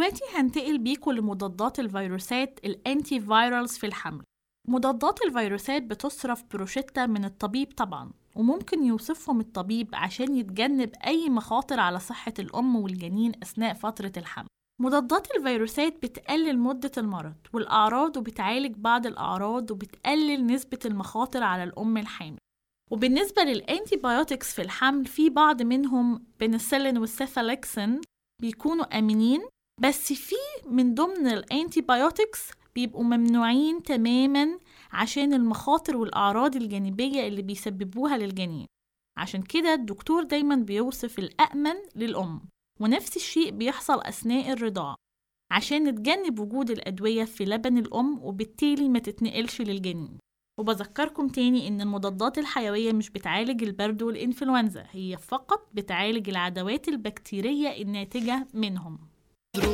ودلوقتي هنتقل بيكم لمضادات الفيروسات الانتي فايرالز في الحمل مضادات الفيروسات بتصرف بروشتة من الطبيب طبعا وممكن يوصفهم الطبيب عشان يتجنب أي مخاطر على صحة الأم والجنين أثناء فترة الحمل مضادات الفيروسات بتقلل مدة المرض والأعراض وبتعالج بعض الأعراض وبتقلل نسبة المخاطر على الأم الحامل وبالنسبة للأنتيبيوتكس في الحمل في بعض منهم بنسلين والسيفالكسين بيكونوا آمنين بس في من ضمن الأنتيبيوتكس بيبقوا ممنوعين تماما عشان المخاطر والأعراض الجانبية اللي بيسببوها للجنين عشان كده الدكتور دايما بيوصف الأأمن للأم ونفس الشيء بيحصل أثناء الرضاعة عشان نتجنب وجود الأدوية في لبن الأم وبالتالي ما تتنقلش للجنين وبذكركم تاني إن المضادات الحيوية مش بتعالج البرد والإنفلونزا هي فقط بتعالج العدوات البكتيرية الناتجة منهم